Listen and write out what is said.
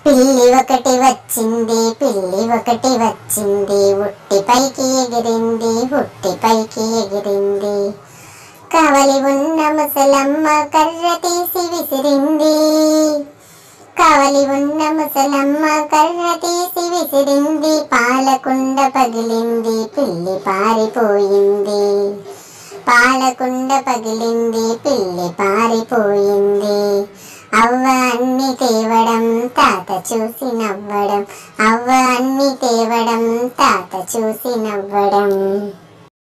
పిల్లి ఒకటి వచ్చింది పిల్లి ఒకటి వచ్చింది ఉట్టి పైకి ఎగిరింది ఉట్టి పైకి ఎగిరింది కవలి ఉన్న ముసలమ్మ కర్ర తీసి విసిరింది కవలి ఉన్న ముసలమ్మ కర్ర తీసి విసిరింది పాలకుండ పగిలింది పిల్లి పారిపోయింది పాలకుండ పగిలింది పిల్లి పారిపోయింది అవ్వ అన్ని తేవడం తాత చూసి నవ్వడం అవ్వ అన్ని తేవడం తాత చూసి నవ్వడం